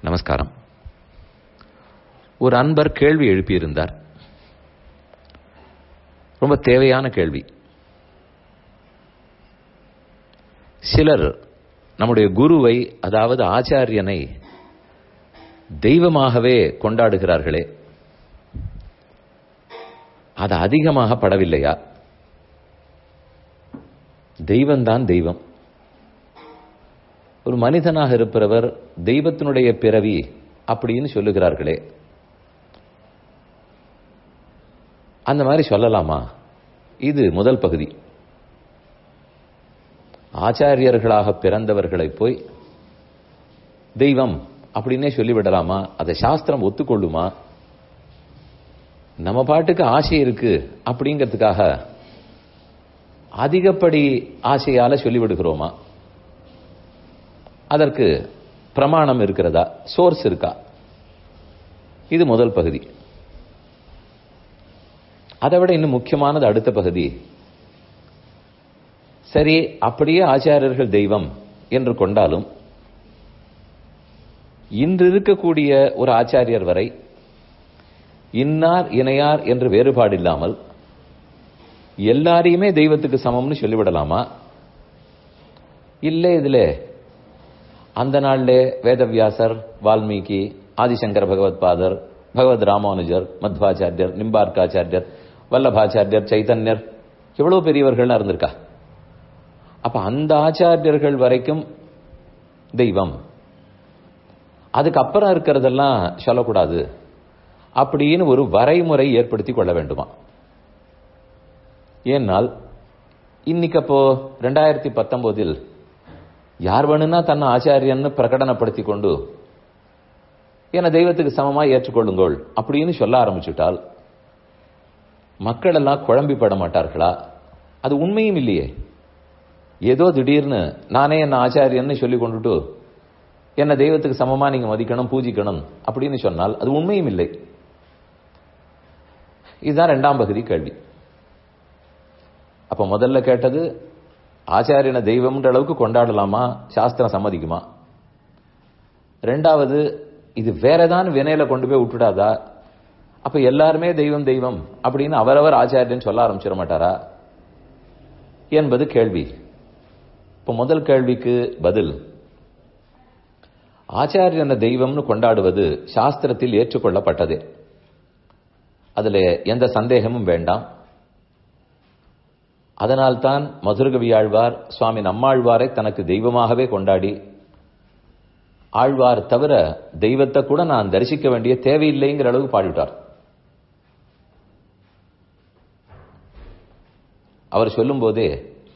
நமஸ்காரம் ஒரு அன்பர் கேள்வி எழுப்பியிருந்தார் ரொம்ப தேவையான கேள்வி சிலர் நம்முடைய குருவை அதாவது ஆச்சாரியனை தெய்வமாகவே கொண்டாடுகிறார்களே அது அதிகமாக படவில்லையா தெய்வம்தான் தெய்வம் ஒரு மனிதனாக இருப்பவர் தெய்வத்தினுடைய பிறவி அப்படின்னு சொல்லுகிறார்களே அந்த மாதிரி சொல்லலாமா இது முதல் பகுதி ஆச்சாரியர்களாக பிறந்தவர்களை போய் தெய்வம் அப்படின்னே சொல்லிவிடலாமா அதை சாஸ்திரம் ஒத்துக்கொள்ளுமா நம்ம பாட்டுக்கு ஆசை இருக்கு அப்படிங்கிறதுக்காக அதிகப்படி ஆசையால சொல்லிவிடுகிறோமா அதற்கு பிரமாணம் இருக்கிறதா சோர்ஸ் இருக்கா இது முதல் பகுதி அதை விட இன்னும் முக்கியமானது அடுத்த பகுதி சரி அப்படியே ஆச்சாரியர்கள் தெய்வம் என்று கொண்டாலும் இன்று இருக்கக்கூடிய ஒரு ஆச்சாரியர் வரை இன்னார் இணையார் என்று வேறுபாடு இல்லாமல் எல்லாரையுமே தெய்வத்துக்கு சமம்னு சொல்லிவிடலாமா இல்லை இதுல அந்த நாள்ல வேதவியாசர் வால்மீகி ஆதிசங்கர பகவத் பாதர் பகவத் ராமானுஜர் மத்வாச்சாரியர் நிம்பார்க்காச்சாரியர் வல்லபாச்சாரியர் சைத்தன்யர் எவ்வளவு பெரியவர்கள் இருந்திருக்கா அப்ப அந்த ஆச்சாரியர்கள் வரைக்கும் தெய்வம் அதுக்கப்புறம் இருக்கிறதெல்லாம் சொல்லக்கூடாது அப்படின்னு ஒரு வரைமுறை ஏற்படுத்தி கொள்ள வேண்டுமா ஏன்னால் இன்னைக்கு அப்போ ரெண்டாயிரத்தி பத்தொன்பதில் யார் வேணும்னா தன்னை ஆச்சாரியன்னு பிரகடனப்படுத்தி கொண்டு என தெய்வத்துக்கு சமமா ஏற்றுக்கொள்ளுங்கள் அப்படின்னு சொல்ல ஆரம்பிச்சுட்டால் மக்கள் எல்லாம் குழம்பி பட மாட்டார்களா அது உண்மையும் இல்லையே ஏதோ திடீர்னு நானே என்ன ஆச்சாரியன்னு சொல்லி கொண்டுட்டு என்ன தெய்வத்துக்கு சமமா நீங்க மதிக்கணும் பூஜிக்கணும் அப்படின்னு சொன்னால் அது உண்மையும் இல்லை இதுதான் ரெண்டாம் பகுதி கேள்வி அப்ப முதல்ல கேட்டது ஆச்சாரியனை தெய்வம்ன்ற அளவுக்கு கொண்டாடலாமா சாஸ்திரம் சம்மதிக்குமா ரெண்டாவது இது வேறதான் வினையில கொண்டு போய் விட்டுடாதா அப்ப எல்லாருமே தெய்வம் தெய்வம் அப்படின்னு அவரவர் ஆச்சாரியன் சொல்ல ஆரம்பிச்சிட மாட்டாரா என்பது கேள்வி இப்ப முதல் கேள்விக்கு பதில் ஆச்சாரியன தெய்வம்னு கொண்டாடுவது சாஸ்திரத்தில் ஏற்றுக்கொள்ளப்பட்டதே அதுல எந்த சந்தேகமும் வேண்டாம் அதனால்தான் மதுரகவியாழ்வார் சுவாமி நம்மாழ்வாரை தனக்கு தெய்வமாகவே கொண்டாடி ஆழ்வார் தவிர தெய்வத்தை கூட நான் தரிசிக்க வேண்டிய தேவையில்லைங்கிற அளவு பாடிவிட்டார் அவர் சொல்லும் போதே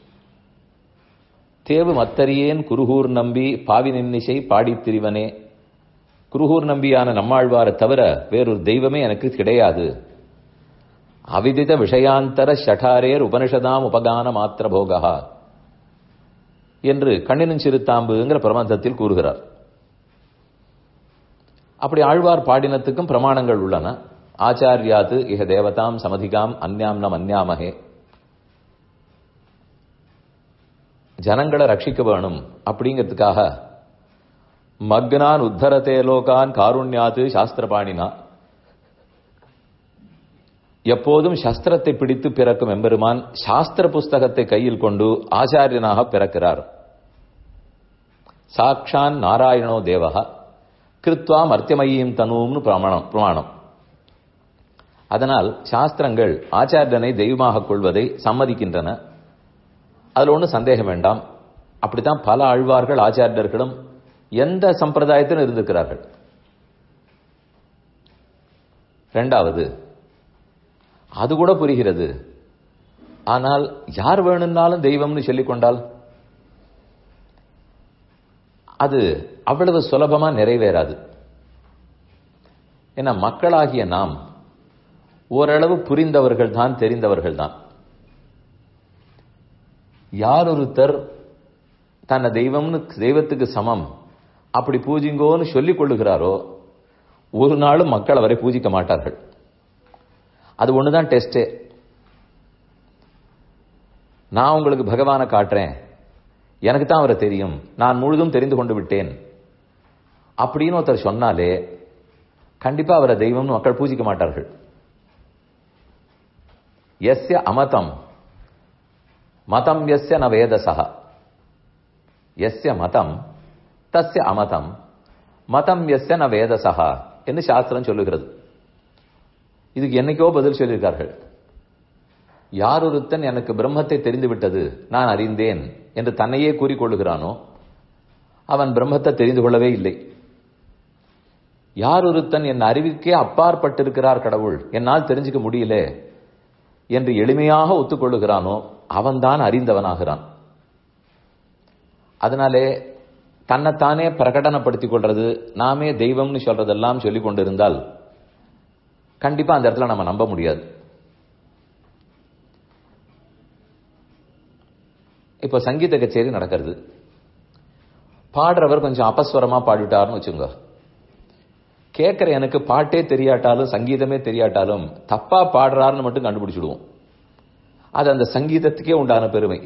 தேவு மத்தரியேன் குருகூர் நம்பி பாவி நின்னிசை பாடித் திரிவனே குருகூர் நம்பியான நம்மாழ்வாரை தவிர வேறொரு தெய்வமே எனக்கு கிடையாது அவிதித விஷயாந்தர ஷடாரேர் உபனிஷதாம் உபகான மாத்திர போகா என்று கண்ணினும் சிறுத்தாம்புங்கிற பிரபந்தத்தில் கூறுகிறார் அப்படி ஆழ்வார் பாடினத்துக்கும் பிரமாணங்கள் உள்ளன ஆச்சாரியாது இக தேவதாம் சமதிகாம் அந்யாம் நம் அந்யாமகே ஜனங்களை ரட்சிக்க வேணும் அப்படிங்கிறதுக்காக மக்னான் உத்தரத்தே லோகான் காருண்யாது சாஸ்திரபாணினா எப்போதும் சஸ்திரத்தை பிடித்து பிறக்கும் எம்பெருமான் சாஸ்திர புஸ்தகத்தை கையில் கொண்டு ஆச்சாரியனாக பிறக்கிறார் சாக்ஷான் நாராயணோ தேவகா கிருத்வா மர்த்தியமயீம் தனும்னு பிரமாணம் பிரமாணம் அதனால் சாஸ்திரங்கள் ஆச்சாரியனை தெய்வமாக கொள்வதை சம்மதிக்கின்றன அதுல ஒன்றும் சந்தேகம் வேண்டாம் அப்படித்தான் பல ஆழ்வார்கள் ஆச்சாரியர்களும் எந்த சம்பிரதாயத்திலும் இருந்திருக்கிறார்கள் ரெண்டாவது அது கூட புரிகிறது ஆனால் யார் வேணும்னாலும் தெய்வம்னு சொல்லிக் கொண்டால் அது அவ்வளவு சுலபமா நிறைவேறாது ஏன்னா மக்களாகிய நாம் ஓரளவு புரிந்தவர்கள் தான் தெரிந்தவர்கள் தான் யார் ஒருத்தர் தன்னை தெய்வம்னு தெய்வத்துக்கு சமம் அப்படி பூஜிங்கோன்னு சொல்லிக் கொள்ளுகிறாரோ ஒரு நாளும் மக்கள் அவரை பூஜிக்க மாட்டார்கள் அது ஒண்ணுதான் டெஸ்டே நான் உங்களுக்கு பகவானை காட்டுறேன் எனக்கு தான் அவரை தெரியும் நான் முழுதும் தெரிந்து கொண்டு விட்டேன் அப்படின்னு ஒருத்தர் சொன்னாலே கண்டிப்பா அவரை தெய்வம்னு மக்கள் பூஜிக்க மாட்டார்கள் எஸ்ய அமதம் மதம் எஸ்ய ந வேதசா எஸ்ய மதம் தஸ்ய அமதம் மதம் எஸ்ய ந வேதசா என்று சாஸ்திரம் சொல்லுகிறது இதுக்கு என்னைக்கோ பதில் சொல்லியிருக்கார்கள் யார் ஒருத்தன் எனக்கு பிரம்மத்தை தெரிந்து விட்டது நான் அறிந்தேன் என்று தன்னையே கூறிக்கொள்ளுகிறானோ அவன் பிரம்மத்தை தெரிந்து கொள்ளவே இல்லை யார் ஒருத்தன் என் அறிவிற்கே அப்பாற்பட்டிருக்கிறார் கடவுள் என்னால் தெரிஞ்சுக்க முடியல என்று எளிமையாக ஒத்துக்கொள்ளுகிறானோ அவன்தான் அறிந்தவனாகிறான் அதனாலே தன்னைத்தானே பிரகடனப்படுத்திக் கொள்றது நாமே தெய்வம்னு சொல்றதெல்லாம் சொல்லிக் கொண்டிருந்தால் கண்டிப்பா அந்த இடத்துல நம்ம நம்ப முடியாது இப்போ சங்கீத கச்சேரி நடக்கிறது பாடுறவர் கொஞ்சம் அபஸ்வரமா பாடிட்டாருன்னு வச்சுங்க கேட்கிற எனக்கு பாட்டே தெரியாட்டாலும் சங்கீதமே தெரியாட்டாலும் தப்பா பாடுறாருன்னு மட்டும் கண்டுபிடிச்சிடுவோம் அது அந்த சங்கீதத்துக்கே உண்டான பெருமை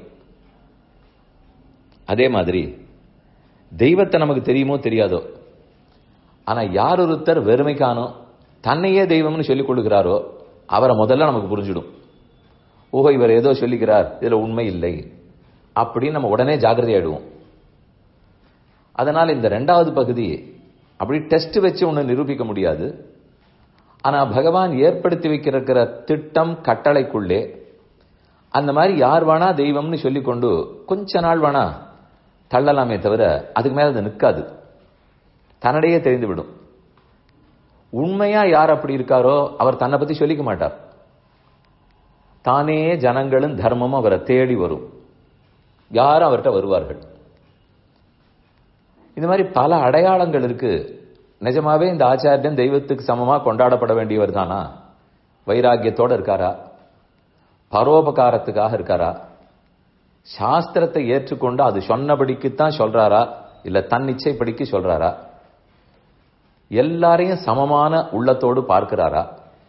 அதே மாதிரி தெய்வத்தை நமக்கு தெரியுமோ தெரியாதோ ஆனா யார் ஒருத்தர் வெறுமைக்கானோ தன்னையே தெய்வம்னு சொல்லிக் கொள்ளுகிறாரோ அவரை முதல்ல நமக்கு புரிஞ்சிடும் ஓஹோ இவர் ஏதோ சொல்லிக்கிறார் இதுல உண்மை இல்லை அப்படின்னு நம்ம உடனே ஜாகிரதை ஆயிடுவோம் அதனால் இந்த ரெண்டாவது பகுதி அப்படி டெஸ்ட் வச்சு ஒன்று நிரூபிக்க முடியாது ஆனா பகவான் ஏற்படுத்தி வைக்கிற திட்டம் கட்டளைக்குள்ளே அந்த மாதிரி யார் வேணா தெய்வம்னு சொல்லிக்கொண்டு கொஞ்ச நாள் வேணா தள்ளலாமே தவிர அதுக்கு மேல அது நிற்காது தன்னிடையே தெரிந்துவிடும் உண்மையா யார் அப்படி இருக்காரோ அவர் தன்னை பத்தி சொல்லிக்க மாட்டார் தானே ஜனங்களும் தர்மமும் அவரை தேடி வரும் யாரும் அவர்கிட்ட வருவார்கள் இந்த மாதிரி பல அடையாளங்கள் இருக்கு நிஜமாவே இந்த ஆச்சாரியன் தெய்வத்துக்கு சமமா கொண்டாடப்பட வேண்டியவர் தானா வைராக்கியத்தோட இருக்காரா பரோபகாரத்துக்காக இருக்காரா சாஸ்திரத்தை ஏற்றுக்கொண்டு அது சொன்னபடிக்குத்தான் சொல்றாரா இல்ல தன் இச்சைப்படிக்கு சொல்றாரா எல்லாரையும் சமமான உள்ளத்தோடு பார்க்கிறாரா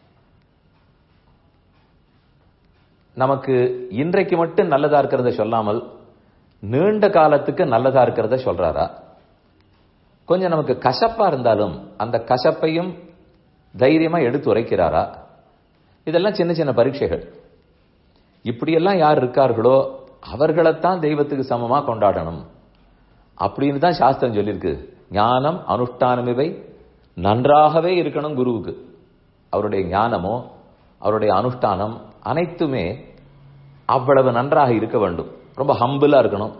நமக்கு இன்றைக்கு மட்டும் நல்லதா இருக்கிறத சொல்லாமல் நீண்ட காலத்துக்கு நல்லதா இருக்கிறத சொல்றாரா கொஞ்சம் நமக்கு கசப்பா இருந்தாலும் அந்த கசப்பையும் தைரியமா எடுத்து உரைக்கிறாரா இதெல்லாம் சின்ன சின்ன பரீட்சைகள் இப்படியெல்லாம் யார் இருக்கார்களோ அவர்களைத்தான் தெய்வத்துக்கு சமமா கொண்டாடணும் அப்படின்னு தான் சாஸ்திரம் சொல்லியிருக்கு ஞானம் அனுஷ்டானம் இவை நன்றாகவே இருக்கணும் குருவுக்கு அவருடைய ஞானமோ அவருடைய அனுஷ்டானம் அனைத்துமே அவ்வளவு நன்றாக இருக்க வேண்டும் ரொம்ப ஹம்பிளா இருக்கணும்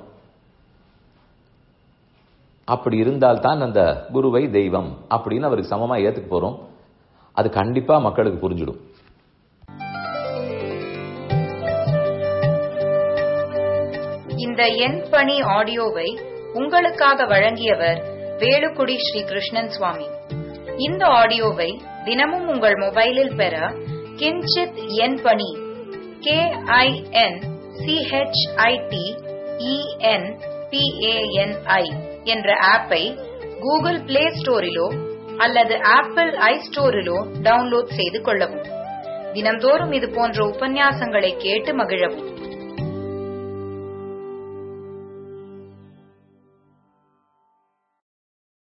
அப்படி இருந்தால் தான் அந்த குருவை தெய்வம் அப்படின்னு அவருக்கு சமமா ஏத்துக்க போறோம் அது கண்டிப்பா மக்களுக்கு புரிஞ்சிடும் இந்த எண் பணி ஆடியோவை உங்களுக்காக வழங்கியவர் வேலுக்குடி ஸ்ரீ கிருஷ்ணன் சுவாமி இந்த ஆடியோவை தினமும் உங்கள் மொபைலில் பெற கிஞ்சித் எண் பணி கே ஐ என் சிஹெச்ஐடி இஎன் பிஏஎன்ஐ என்ற ஆப்பை கூகுள் பிளே ஸ்டோரிலோ அல்லது ஆப்பிள் ஐ ஸ்டோரிலோ டவுன்லோட் செய்து கொள்ளவும் தினம்தோறும் இது போன்ற உபன்யாசங்களை கேட்டு மகிழவும்